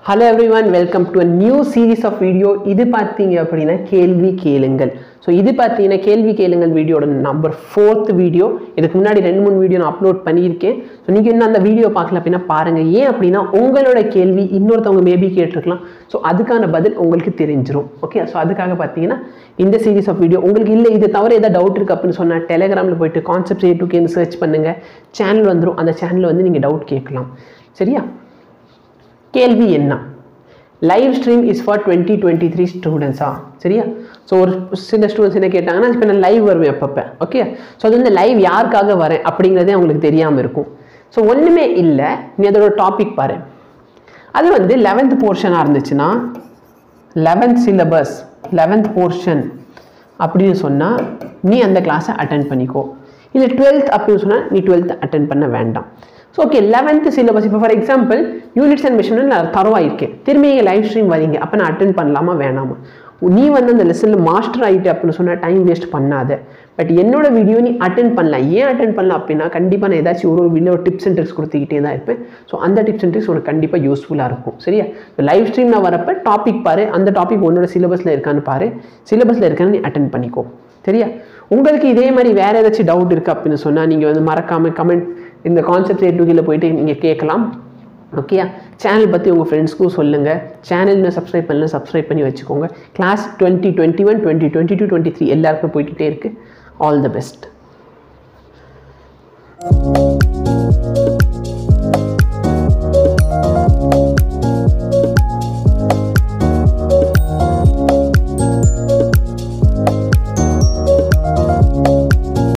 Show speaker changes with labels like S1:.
S1: hello everyone welcome to a new series of video இது பார்த்தீங்க அப்படின்னா கேள்வி கேளுங்கள் ஸோ இது பார்த்தீங்கன்னா கேள்வி கேளுங்கள் வீடியோட நம்பர் ஃபோர்த் வீடியோ இதுக்கு முன்னாடி ரெண்டு மூணு வீடியோ நான் அப்லோட் பண்ணியிருக்கேன் ஸோ நீங்கள் இன்னும் அந்த வீடியோ பார்க்கல அப்படின்னா பாருங்கள் ஏன் அப்படின்னா உங்களோட கேள்வி இன்னொருத்தவங்க மேபி கேட்டிருக்கலாம் ஸோ அதுக்கான பதில் உங்களுக்கு தெரிஞ்சிரும் ஓகே ஸோ அதுக்காக பார்த்தீங்கன்னா இந்த சீரீஸ் ஆஃப் வீடியோ உங்களுக்கு இல்லை இது தவிர ஏதாவது டவுட் இருக்குது அப்படின்னு சொன்னால் டெலிகிராமில் போயிட்டு கான்செப்ட் ஏ டூக்கேன்னு சர்ச் பண்ணுங்கள் சேனல் வந்துடும் அந்த சேனலில் வந்து நீங்கள் டவுட் கேட்கலாம் சரியா கேள்வி என்ன live stream is for twenty twenty three ஸ்டூடெண்ட்ஸா சரியா ஸோ ஒரு சில ஸ்டூடெண்ட்ஸ் என்ன கேட்டாங்கன்னா இப்போ நான் லைவ் வருவேன் அப்பப்போ ஓகே ஸோ அது வந்து லைவ் யாருக்காக வரேன் அப்படிங்கிறதே அவங்களுக்கு தெரியாமல் இருக்கும் ஸோ ஒன்றுமே இல்லை நீ அதோட டாபிக் பாரு அது வந்து லெவன்த் போர்ஷனாக இருந்துச்சுன்னா லெவன்த் சிலபஸ் லெவன்த் போர்ஷன் அப்படின்னு சொன்னால் நீ அந்த கிளாஸை அட்டன் பண்ணிக்கோ இல்லை டுவெல்த் அப்படின்னு சொன்னால் நீ டுவெல்த் அட்டன் பண்ண வேண்டாம் ஸோ ஓகே லெவன்த்து சிலபஸ் இப்போ for example units and mission நான் தரவாயிருக்கேன் திரும்பி நீங்கள் லைவ் ஸ்ட்ரீம் வரீங்க அப்போ நான் அட்டன் பண்ணலாமா வேணாமா நீ வந்து அந்த லெசனில் மாஸ்டர் ஆகிட்டு அப்படின்னு சொன்னால் டைம் வேஸ்ட் பண்ணாத பட் என்னோட வீடியோ நீ அட்டன் பண்ணலாம் ஏன் அட்டன் பண்ணலாம் அப்படின்னா கண்டிப்பாக நான் ஏதாச்சும் ஒரு ஒரு வீடியோ டிப்ஸ் அண்ட் ட்ரிக்ஸ் கொடுத்துக்கிட்டே தான் இருப்பேன் ஸோ அந்த டிப்ஸ் அண்ட் ட்ரிக்ஸ் உனக்கு கண்டிப்பாக யூஸ்ஃபுல்லாக இருக்கும் சரியா லைவ் ஸ்ட்ரீம் நான் வரப்போ டாபிக் பாரு அந்த டாபிக் உன்னோட சிலபஸில் இருக்கான்னு பாரு சிலபஸில் இருக்கான்னு நீ அட்டன் பண்ணிக்கோ சரியா உங்களுக்கு இதே மாதிரி வேறு ஏதாச்சும் டவுட் இருக்குது அப்படின்னு சொன்னால் நீங்கள் வந்து மறக்காமல் கமெண்ட் இந்த கான்செப்ட் ஏ கீழே போயிட்டு நீங்கள் கேட்கலாம் ஓகேயா சேனல் பற்றி உங்கள் ஃப்ரெண்ட்ஸ்க்கும் சொல்லுங்கள் சேனல் இன்னும் சப்ஸ்கிரைப் பண்ணல சப்ஸ்கிரைப் பண்ணி வச்சுக்கோங்க class twenty twenty one twenty twenty two twenty three எல்லாருக்குமே போய்கிட்டே இருக்குது ஆல் த பெஸ்ட்